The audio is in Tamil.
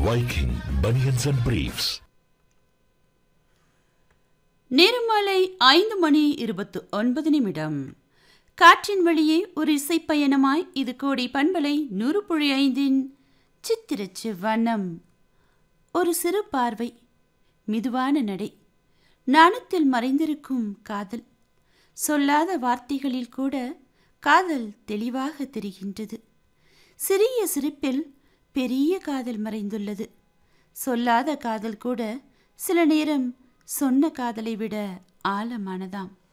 Viking Bunions and Briefs. நேரமாலை ஐந்து மணி இருபத்து ஒன்பது நிமிடம் காற்றின் வழியே ஒரு இசைப்பயணமாய் இது கோடி பண்பலை நூறு புள்ளி ஐந்தின் சித்திரச்சு வண்ணம் ஒரு சிறு பார்வை மெதுவான நடை நாணத்தில் மறைந்திருக்கும் காதல் சொல்லாத வார்த்தைகளில் கூட காதல் தெளிவாக தெரிகின்றது சிறிய சிரிப்பில் பெரிய காதல் மறைந்துள்ளது சொல்லாத காதல் கூட சில நேரம் சொன்ன காதலை விட ஆழமானதாம்